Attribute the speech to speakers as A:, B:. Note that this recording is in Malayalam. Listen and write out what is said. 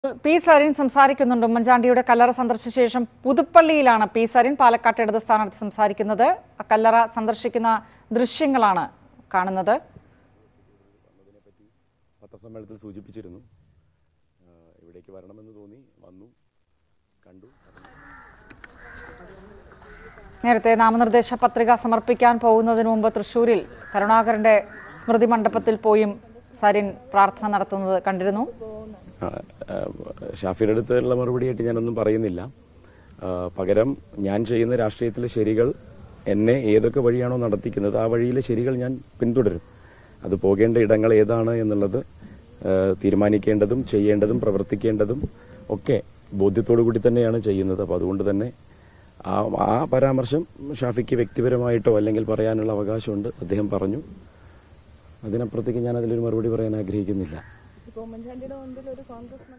A: പി സരിൻ സംസാരിക്കുന്നുണ്ട് ഉമ്മൻചാണ്ടിയുടെ കല്ലറ സന്ദർശിച്ച ശേഷം പുതുപ്പള്ളിയിലാണ് പി സരിൻ പാലക്കാട്ട് ഇടത് സ്ഥാനാർത്ഥി സംസാരിക്കുന്നത് ആ കല്ലറ സന്ദർശിക്കുന്ന ദൃശ്യങ്ങളാണ് കാണുന്നത്
B: പത്രസമ്മേളനത്തിൽ സൂചിപ്പിച്ചിരുന്നു ആ, ഇവിടേക്ക് വരണമെന്ന് തോന്നി വന്നു കണ്ടു
A: നേരത്തെ നാമനിർദ്ദേശ പത്രിക സമർപ്പിക്കാൻ പോകുന്നതിന് മുമ്പ് തൃശൂരിൽ കരുണാകരന്റെ സ്മൃതി മണ്ഡപത്തിൽ പോയും സരിൻ പ്രാർത്ഥന നടത്തുന്നത് കണ്ടിരുന്നു
B: ആ, ആ, ഷാഫിയുടെ അടുത്തുള്ള മറുപടിയായിട്ട് ഞാനൊന്നും പറയുന്നില്ല ആ, പകരം ഞാൻ ചെയ്യുന്ന രാഷ്ട്രീയത്തിലെ ശരികൾ എന്നെ ഏതൊക്കെ വഴിയാണോ നടത്തിക്കുന്നത് ആ വഴിയിലെ ശരികൾ ഞാൻ പിന്തുടരും അത് പോകേണ്ട ഇടങ്ങൾ ഏതാണ് എന്നുള്ളത് ആ, തീരുമാനിക്കേണ്ടതും ചെയ്യേണ്ടതും പ്രവർത്തിക്കേണ്ടതും ഒക്കെ ബോധ്യത്തോടു കൂടി തന്നെയാണ് ചെയ്യുന്നത് അപ്പോൾ അതുകൊണ്ട് തന്നെ ആ ആ പരാമർശം ഷാഫിക്ക് വ്യക്തിപരമായിട്ടോ അല്ലെങ്കിൽ പറയാനുള്ള അവകാശമുണ്ട് അദ്ദേഹം പറഞ്ഞു അതിനപ്പുറത്തേക്ക് ഞാൻ അതിലൊരു മറുപടി പറയാൻ ആഗ്രഹിക്കുന്നില്ല
C: ഇപ്പോൾ ഉമ്മൻചാണ്ടിയുടെ മുൻപിൽ ഒരു കോൺഗ്രസ്